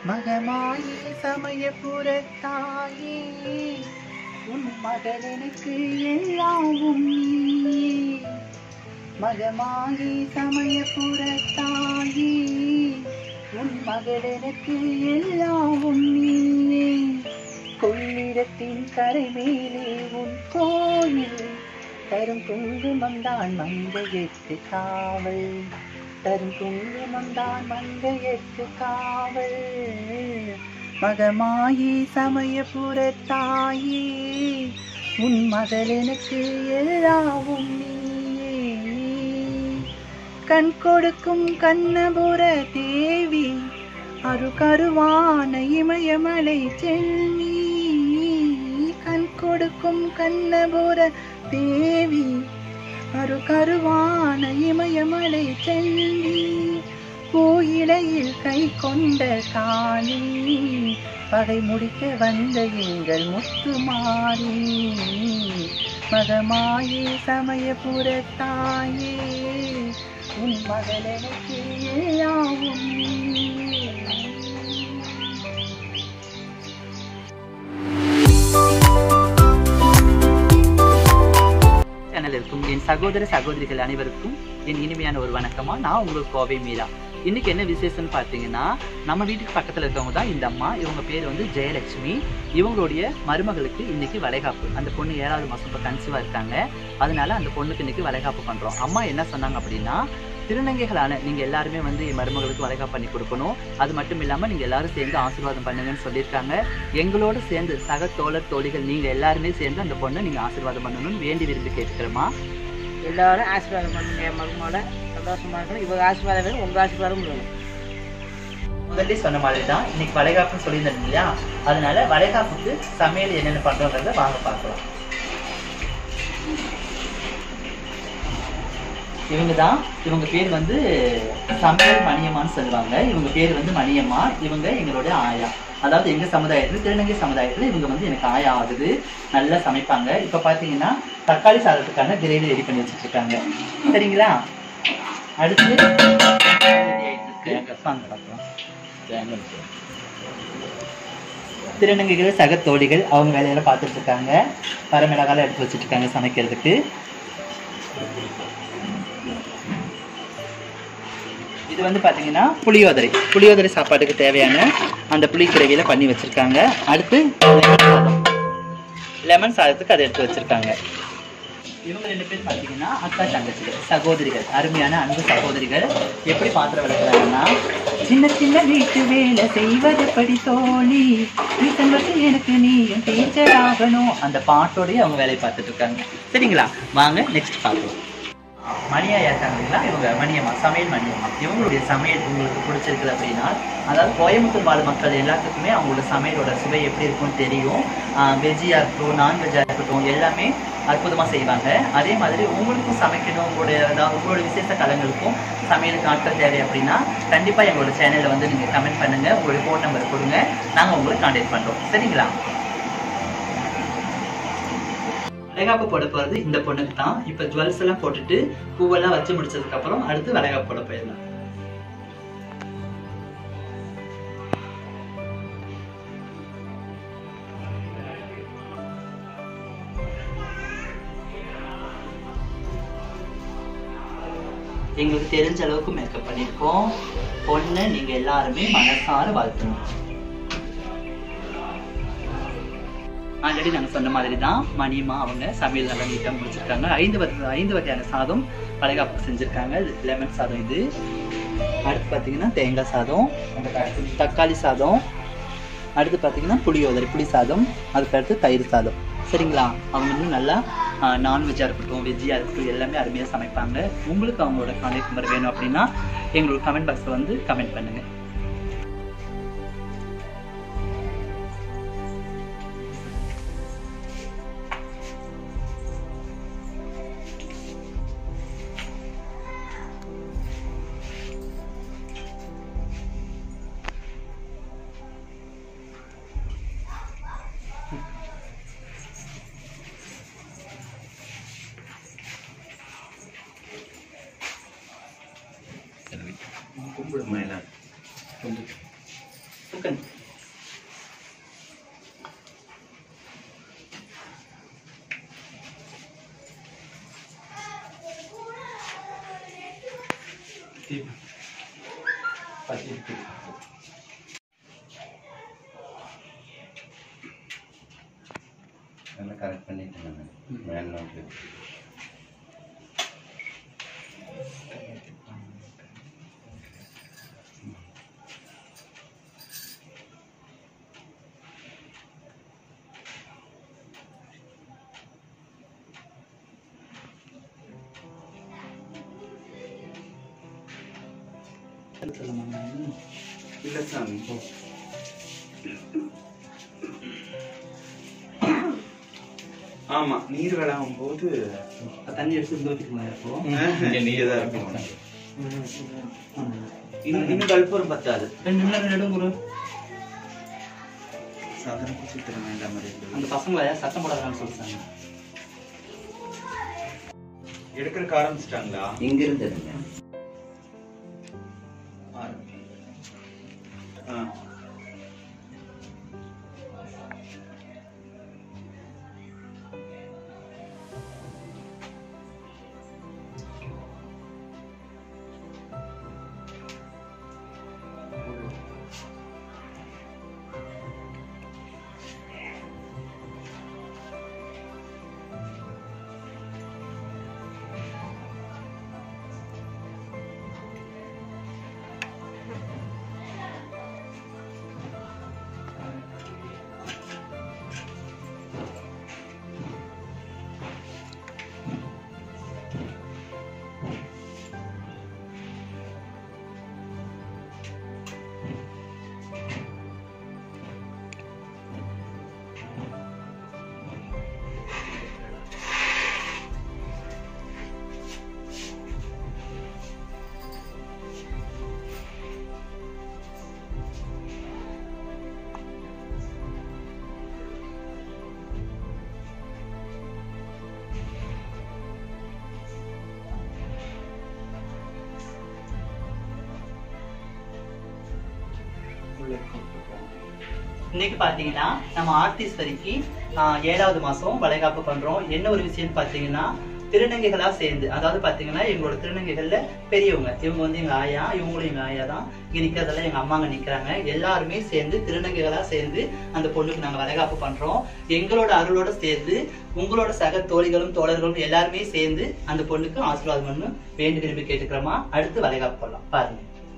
மகமாயி சமயபுரத்தாயே உன் மகளனுக்கு எல்லாவும் நீயே மகமாயி சமயபுரத்தாயே உன் மகளனுக்கு எல்லாவும் நீயே கொள்ளிடத்தின் கரை மேலே உன் கோயில் தரும் குங்குமம் தான் மங்கையத்து காவல் தரும் குங்குமம் தான் மங்கையத்து காவல் மகமாயி சமயபுரத்தாயே உன் மகள் எனக்கு எல்லாவும் நீயே கண் கொடுக்கும் கண்ணபுர தேவி அரு கருவான இமயமலை செல்வி கண் கொடுக்கும் கண்ணபுர தேவி அரு கருவான இமயமலை செல்வி கோயிலையில் கை கொண்ட காளி பகை முடிக்க வந்த எங்கள் முத்துமாரி மகமாயி சமயபுரத்தாயே உன் மகளனுக்கு எல்லாவும் நீயே. சேனல் இருக்கும் என் சகோதர சகோதரிகள் அனைவருக்கும் என் இனிமையான ஒரு வணக்கமா நான் உங்களுக்கு கோவை மீரா இன்னைக்கு என்ன விசேஷம்னு பார்த்தீங்கன்னா நம்ம வீட்டுக்கு பக்கத்துல இருக்கவங்க தான் இந்த அம்மா இவங்க பேர் வந்து ஜெயலட்சுமி இவங்களுடைய மருமகளுக்கு இன்னைக்கு வளைகாப்பு அந்த பொண்ணு ஏழாவது மாசம் இப்போ கன்சீவா இருக்காங்க அதனால அந்த பொண்ணுக்கு இன்னைக்கு வளைகாப்பு பண்றோம் அம்மா என்ன சொன்னாங்க அப்படின்னா திருநங்கைகளான நீங்க எல்லாருமே வந்து என் மருமகளுக்கு வளைகாப்பு பண்ணி கொடுக்கணும் அது மட்டும் இல்லாம நீங்க எல்லாரும் சேர்ந்து ஆசீர்வாதம் பண்ணுங்கன்னு சொல்லியிருக்காங்க எங்களோட சேர்ந்து சக தோழர் தோழிகள் நீங்க எல்லாருமே சேர்ந்து அந்த பொண்ணை நீங்க ஆசீர்வாதம் பண்ணணும்னு வேண்டி விரும்பி கேட்டுக்கிறோமா எல்லாரும் ஆசீர்வாதம் பண்ணுங்க என் மருமோட சந்தோஷமா இருக்கணும் இவங்க ஆசீர்வாதம் வேணும் உங்க ஆசீர்வாதம் வேணும் முதல்ல சொன்ன மாதிரி தான் இன்னைக்கு வளைகாப்புன்னு சொல்லியிருந்தேன் இல்லையா அதனால வளைகாப்புக்கு சமையல் என்னென்ன பண்றோங்கிறத வாங்க பார்க்கலாம் இவங்க தான் இவங்க பேர் வந்து சமையல் மணியம்மான்னு சொல்லுவாங்க இவங்க பேர் வந்து மணியம்மா இவங்க எங்களுடைய ஆயா அதாவது எங்க சமுதாயத்துல திருநங்கை சமுதாயத்துல இவங்க வந்து எனக்கு ஆயா ஆகுது நல்லா சமைப்பாங்க இப்ப பாத்தீங்கன்னா தக்காளி சாதத்துக்கான கிரேவி ரெடி பண்ணி வச்சுட்டு இருக்காங்க சரிங்களா அடுத்து ready ஆயிட்டு இருக்கு. வாங்க பார்க்கலாம் திருநங்கைகள் சக தோழிகள் அவங்க வேலையெல்லாம் பார்த்துட்டு இருக்காங்க வரமிளகாலாம் எடுத்து வச்சுட்டு இருக்காங்க சமைக்கிறதுக்கு இது வந்து பாத்தீங்கன்னா புளியோதரை புளியோதரை சாப்பாட்டுக்கு தேவையான அந்த புளி கிரவியில பண்ணி வச்சிருக்காங்க அடுத்து லெமன் சாதம் லெமன் சாதத்துக்கு அதை எடுத்து வச்சிருக்காங்க இவங்க ரெண்டு பேரும் பார்த்தீங்கன்னா அக்கா தங்கச்சிகள் சகோதரிகள் அருமையான அன்பு சகோதரிகள் எப்படி பாத்திரம் விளக்குறாங்கன்னா சின்ன சின்ன வீட்டு வேலை செய்வது படி தோழி வீட்டன் வந்து எனக்கு நீயும் டீச்சர் ஆகணும் அந்த பாட்டோடய அவங்க வேலையை பார்த்துட்டு இருக்காங்க சரிங்களா வாங்க நெக்ஸ்ட் பார்க்கலாம் மணியா இருக்காங்களா இவங்க மணியம்மா சமையல் மணியம்மா இவங்களுடைய சமையல் உங்களுக்கு பிடிச்சிருக்குது அப்படின்னா அதாவது கோயம்புத்தூர் வாழ் மக்கள் எல்லாத்துக்குமே அவங்களோட சமையலோட சுவை எப்படி இருக்கும்னு தெரியும் வெஜ்ஜியாக இருக்கட்டும் நான்வெஜ்ஜாக இருக்கட்டும் எல்லாமே அற்புதமாக செய்வாங்க அதே மாதிரி உங்களுக்கும் சமைக்கணும் உங்களுடைய அதாவது உங்களோட விசேஷ காலங்களுக்கும் சமையல் நாட்கள் தேவை அப்படின்னா கண்டிப்பாக எங்களோட சேனலில் வந்து நீங்கள் கமெண்ட் பண்ணுங்கள் உங்களுடைய ஃபோன் நம்பர் கொடுங்க நாங்கள் உங்களை காண்டாக்ட் பண்ணுறோம் சரிங்களா வளைகாப்பு போட போறது இந்த பொண்ணுக்கு தான் இப்ப ஜுவல்ஸ் எல்லாம் போட்டுட்டு பூவெல்லாம் வச்சு முடிச்சதுக்கு அப்புறம் அடுத்து வளைகாப்பு போட போயிடலாம் எங்களுக்கு தெரிஞ்ச அளவுக்கு மேக்கப் பண்ணியிருக்கோம் பொண்ணை நீங்க எல்லாருமே மனசார வாழ்த்தணும் ஆல்ரெடி நாங்கள் சொன்ன மாதிரி தான் மணியம்மா அவங்க சமையல் நல்லா நீட்டாக முடிச்சிருக்காங்க ஐந்து வகை ஐந்து வகையான சாதம் வளைகாப்புக்கு செஞ்சுருக்காங்க லெமன் சாதம் இது அடுத்து பார்த்தீங்கன்னா தேங்காய் சாதம் தக்காளி சாதம் அடுத்து பார்த்தீங்கன்னா புளியோதரை புளி சாதம் அதுக்கு அடுத்து தயிர் சாதம் சரிங்களா அவங்க இன்னும் நல்லா நான்வெஜ்ஜாக இருக்கட்டும் வெஜ்ஜியாக இருக்கட்டும் எல்லாமே அருமையாக சமைப்பாங்க உங்களுக்கு அவங்களோட கான்டாக்ட் நம்பர் வேணும் அப்படின்னா எங்களோட கமெண்ட் பாக்ஸில் வந்து கமெண்ட் பண்ணுங்கள் உட்காந்து நல்லா கரெக்ட் பண்ணிட்டேன் மேல் நோட்டு இல்லை சாமி ஆமா நீர் விளாகும் போது தண்ணி எடுத்து இந்த ஊற்றிக்கலாம் இப்போ நீர் தான் இருக்கும் இன்னும் இன்னும் கல்பூரம் பத்தாது ரெண்டு நிமிடம் ரெண்டு குரு சாதாரண குச்சித்திரம் வேண்டாம் மாதிரி அந்த பசங்களை சத்தம் போடாதான்னு சொல்லிட்டாங்க எடுக்கிறக்கு ஆரம்பிச்சிட்டாங்களா இங்கிருந்து ஆ. இன்னைக்கு பாத்தீங்கன்னா நம்ம ஆர்டிஸ்வரிக்கு ஏழாவது மாசம் வளைகாப்பு பண்றோம் என்ன ஒரு விஷயம்னு பாத்தீங்கன்னா திருநங்கைகளா சேர்ந்து அதாவது பாத்தீங்கன்னா எங்களோட திருநங்கைகள்ல பெரியவங்க இவங்க வந்து எங்க ஆயா இவங்களும் எங்க ஆயா தான் இங்க நிக்கிறதெல்லாம் எங்க அம்மாங்க நிக்கிறாங்க எல்லாருமே சேர்ந்து திருநங்கைகளா சேர்ந்து அந்த பொண்ணுக்கு நாங்க வளைகாப்பு பண்றோம் எங்களோட அருளோட சேர்ந்து உங்களோட சக தோழிகளும் தோழர்களும் எல்லாருமே சேர்ந்து அந்த பொண்ணுக்கு ஆசீர்வாதம் பண்ணு வேண்டு விரும்பி கேட்டுக்கிறோமா அடுத்து வளைகாப்பு பண்ணலாம் பாருங்க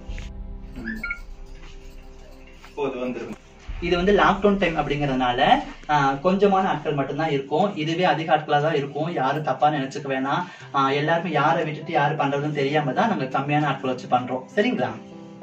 போது வந்துருங்க இது வந்து லாக்டவுன் டைம் அப்படிங்கறதுனால ஆஹ், கொஞ்சமான ஆட்கள் மட்டும்தான் இருக்கும் இதுவே அதிக ஆட்களா தான் இருக்கும் யாரும் தப்பா நினைச்சுக்க வேணாம் ஆஹ், எல்லாருமே யாரை விட்டுட்டு யாரு பண்றதுன்னு தெரியாம தான் நாங்க கம்மியான ஆட்கள் வச்சு பண்றோம் சரிங்களா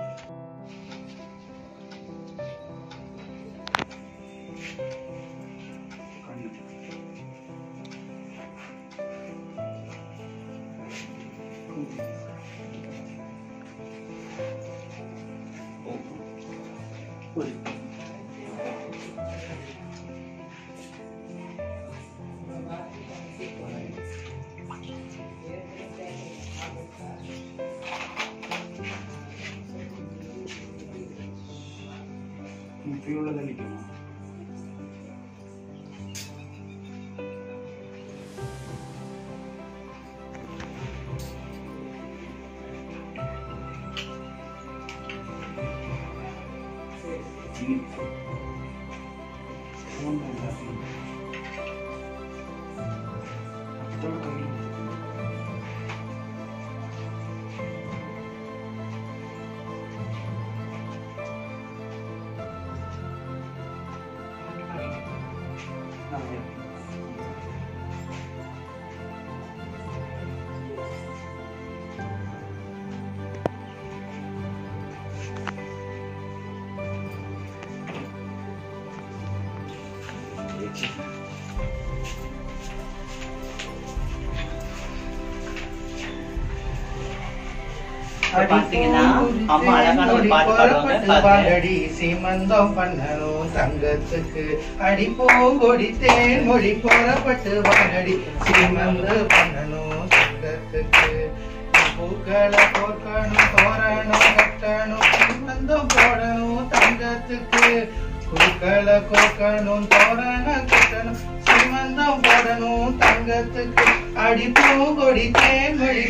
இப்ப பாத்தீங்கன்னா அம்மா அழகான ஒரு பாட்டு பாடுவாங்க பாருங்க வாழடி சீமந்தம் பண்ணணும் தங்கத்துக்கு அடி பூங்கொடி தேன் மொழி புறப்பட்டு வாழடி சீமந்து பண்ணணும் தங்கத்துக்கு பூக்களை போர்க்கணும் தோரணம் கட்டணும் சீமந்தம் போடணும் தங்கத்துக்கு பூக்களை கோக்கணும் தோரணம் கட்டணும் சீமந்தம் போடணும் தங்கத்துக்கு அடி பூங்கொடி தேன் மொழி புறப்பட்டு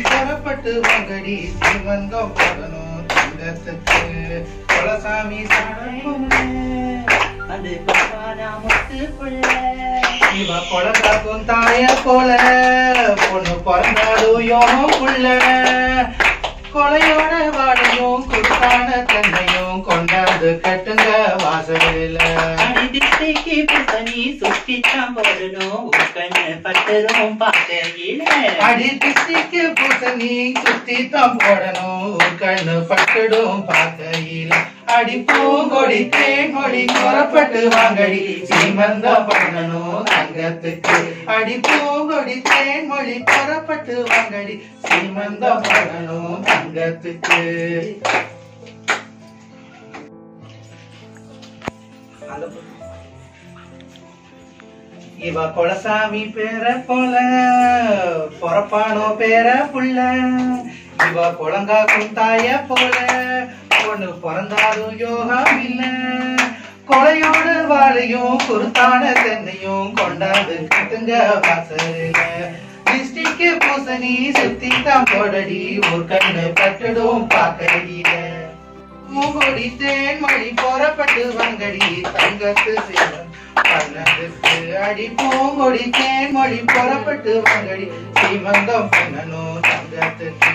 புறப்பட்டு வாங்கடி சீமந்தம் போடணும் தங்கத்துக்கு குலசாமி சாணம் அது பகவானா முத்து புள்ள இவ குழந்தாக்கும் தாய போல பொண்ணு பிறந்தாலும் யோகம் புள்ள கொலையோட வாழையும் குடுத்தான தன்னையும் கொண்டாந்து கட்டுங்க வாசலில அடிதிசைக்கு புத்தனி சுத்தித்தான் போடணும் உட்கண்ணு பட்டுரும் பார்க்கையில அடி திசைக்கு பூசணி சுத்தி தான் போடணும் உன் கண்ணு பட்டுடும் பார்க்கையில அடி பூங்கொடி தேங்கொடி குறப்பட்டு வாங்கடி சீமந்தம் பண்ணணும் தங்கத்துக்கு அடி பூங்கொடி தேன்மொழி குறப்பட்டு வாங்கடி சீமந்தம் பண்ணணும் தங்கத்துக்கு இவ கொலசாமி பேர போல பொறப்பானோ பேர புள்ள இவ குழங்காக்கும் தாய போல பொண்ணு பிறந்தாலும் யோகம் இல்ல கொலையோடு வாழையும் குருத்தான தென்னையும் கொண்டாந்து கட்டுங்க வாசலில டிஸ்டிக்கு பூசணி சுத்தி தான் போடடி ஒரு கண்ணு பட்டுடும் பார்க்கடியில மூங்கொடி தேன்மொழி போறப்பட்டு வங்கடி தங்கத்து சேவன் பண்ணதுக்கு அடி பூங்கொடி தேன்மொழி புறப்பட்டு வாங்கடி சீமந்தம் பண்ணணும் தங்கத்துக்கு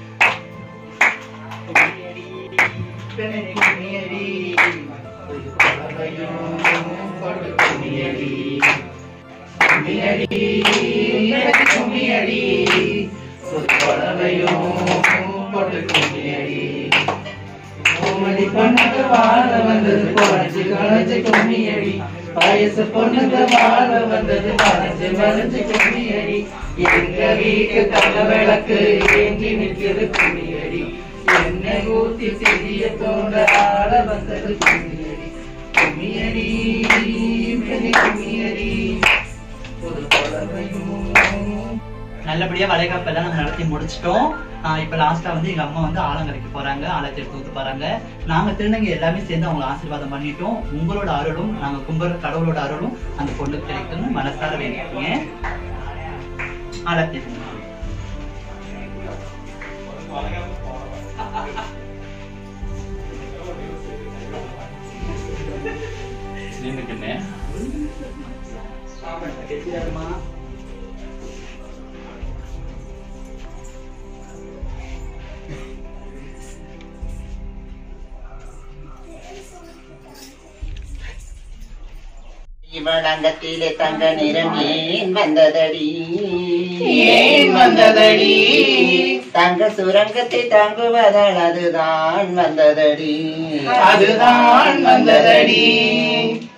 பெண்ணை கும்மியடி, ஒரு குழந்தையும் கொடு கும்மியடி. கும்மியடி, பெண்ணை கும்மியடி, ஒரு குழந்தையும் கொடு கும்மியடி. கோமடி பொண்ணுக்கு வாழ வந்தது குறைஞ்சு களைஞ்சு கும்மியடி வயசு பொண்ணுக்கு வாழ வந்தது வளைஞ்சு வளைஞ்சு கும்மியடி எங்க வீட்டு தங்க விளக்கு ஏங்கி நிற்கிறது கும்மியடி எண்ணெய் ஊத்தி சிறிய தோண்ட ஆட வந்தது கும்மியடி கும்மியடி பெரிய கும்மியடி ஒரு குழந்தையும் நல்லபடியா வளைகாப்பெல்லாம் நம்ம நடத்தி முடிச்சிட்டோம் ஆஹ் இப்ப லாஸ்டா வந்து எங்க அம்மா வந்து ஆலங்கரைக்கு போறாங்க ஆலத்தை எடுத்து ஊத்து போறாங்க நாங்க திருநங்கை எல்லாமே சேர்ந்து அவங்களை ஆசீர்வாதம் பண்ணிட்டோம் உங்களோட அருளும் நாங்க கும்புற கடவுளோட அருளும் அந்த பொண்ணுக்கு கிடைக்கணும்னு மனசார வேண்டிக்கீங்க ஆலத்தை நின்னுக்குன்னு இவளங்கத்திலே தங்க நிறம் ஏன் வந்ததடி ஏன் வந்ததடி தங்க சுரங்கத்தை தாங்குவதால் அதுதான் வந்ததடி அதுதான் வந்ததடி